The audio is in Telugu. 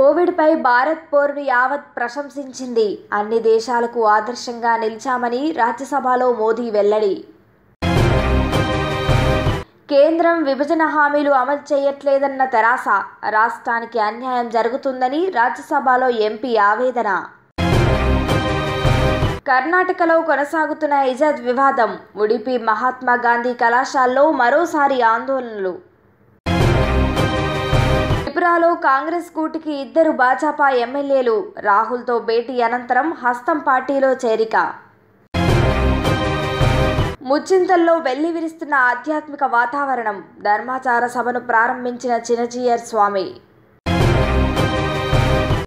కోవిడ్పై భారత్ పోరును యావత్ ప్రశంసించింది అన్ని దేశాలకు ఆదర్శంగా నిలిచామని రాజ్యసభలో మోదీ వెల్లడి కేంద్రం విభజన హామీలు అమలు చేయట్లేదన్న తెరాస రాష్ట్రానికి అన్యాయం జరుగుతుందని రాజ్యసభలో ఎంపీ ఆవేదన కర్ణాటకలో కొనసాగుతున్న ఇజద్ వివాదం ఉడిపి మహాత్మా గాంధీ కళాశాలలో మరోసారి ఆందోళనలు త్రిపురలో కాంగ్రెస్ కూటికి ఇద్దరు భాజపా ఎమ్మెల్యేలు రాహుల్తో భేటీ అనంతరం హస్తం పార్టీలో చేరిక ముచ్చింతల్లో వెళ్లి విరుస్తున్న ఆధ్యాత్మిక వాతావరణం ధర్మాచార సభను ప్రారంభించిన చినజీయర్ స్వామి